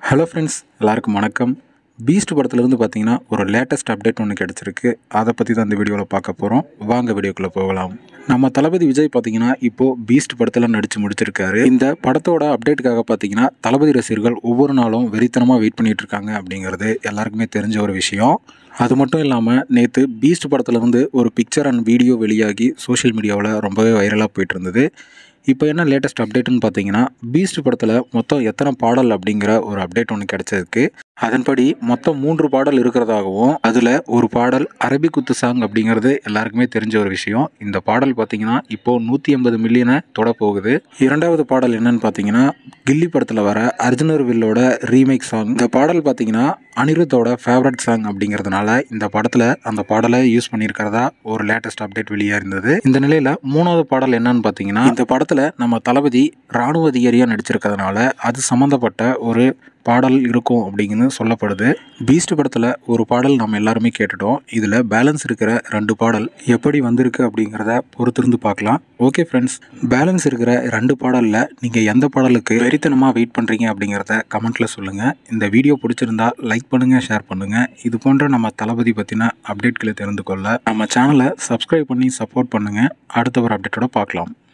hello friends எல்லாருக்கும் வணக்கம் Beast படத்துலேருந்து பார்த்தீங்கன்னா ஒரு லேட்டஸ்ட் அப்டேட் ஒன்று கிடச்சிருக்கு அதை பற்றி தான் இந்த வீடியோவில் பார்க்க போகிறோம் வாங்க வீடியோக்குள்ளே போகலாம் நம்ம தளபதி விஜய் பார்த்தீங்கன்னா இப்போது பீஸ்ட் படத்தில் நடித்து முடிச்சிருக்காரு இந்த படத்தோட அப்டேட்டுக்காக பார்த்தீங்கன்னா தளபதி ரசிகர்கள் ஒவ்வொரு நாளும் வெறித்தனமாக வெயிட் பண்ணிட்டு இருக்காங்க அப்படிங்கிறது எல்லாருக்குமே தெரிஞ்ச ஒரு விஷயம் அது மட்டும் இல்லாமல் நேற்று பீஸ்ட் படத்துலேருந்து ஒரு பிக்சர் அண்ட் வீடியோ வெளியாகி சோஷியல் மீடியாவில் ரொம்பவே வைரலாக போயிட்டு இருந்தது இப்போ என்ன லேட்டஸ்ட் அப்டேட்டுன்னு பார்த்தீங்கன்னா பீஸ்ட் படத்தில் மொத்தம் எத்தனை பாடல் அப்படிங்கிற ஒரு அப்டேட் ஒன்று கிடச்சிருக்கு அதன்படி மொத்தம் மூன்று பாடல் இருக்கிறதாகவும் அதில் ஒரு பாடல் அரபி குத்து சாங் அப்படிங்கிறது எல்லாருக்குமே தெரிஞ்ச ஒரு விஷயம் இந்த பாடல் பார்த்தீங்கன்னா இப்போது நூற்றி ஐம்பது மில்லியனை தொட போகுது இரண்டாவது பாடல் என்னன்னு பார்த்தீங்கன்னா கில்லி படத்தில் வர அர்ஜுனர் வில்லோட ரீமேக் சாங் இந்த பாடல் பார்த்தீங்கன்னா அனிருத்தோட ஃபேவரட் சாங் அப்படிங்கிறதுனால இந்த படத்தில் அந்த பாடலை யூஸ் பண்ணியிருக்கிறதா ஒரு லேட்டஸ்ட் அப்டேட் வெளியாக இருந்தது இந்த நிலையில் மூணாவது பாடல் என்னன்னு பார்த்தீங்கன்னா இந்த படத்தில் நம்ம தளபதி ராணுவ அதிகாரியாக நடிச்சிருக்கிறதுனால அது சம்மந்தப்பட்ட ஒரு பாடல் இருக்கும் அப்படிங்கிறது சொல்லப்படுது பீஸ்ட் படத்தில் ஒரு பாடல் நம்ம எல்லாருமே கேட்டுட்டோம் இதில் பேலன்ஸ் இருக்கிற ரெண்டு பாடல் எப்படி வந்திருக்கு அப்படிங்கிறத பொறுத்திருந்து பார்க்கலாம் ஓகே ஃப்ரெண்ட்ஸ் பேலன்ஸ் இருக்கிற ரெண்டு பாடலில் நீங்கள் எந்த பாடலுக்கு வெறித்தனமாக வெயிட் பண்ணுறீங்க அப்படிங்கிறத கமெண்ட்டில் சொல்லுங்கள் இந்த வீடியோ பிடிச்சிருந்தா லைக் பண்ணுங்கள் ஷேர் பண்ணுங்கள் இது போன்ற நம்ம தளபதி பற்றின அப்டேட்களை தெரிந்து கொள்ள நம்ம சேனலை சப்ஸ்கிரைப் பண்ணி சப்போர்ட் பண்ணுங்கள் அடுத்த ஒரு அப்டேட்டோட பார்க்கலாம்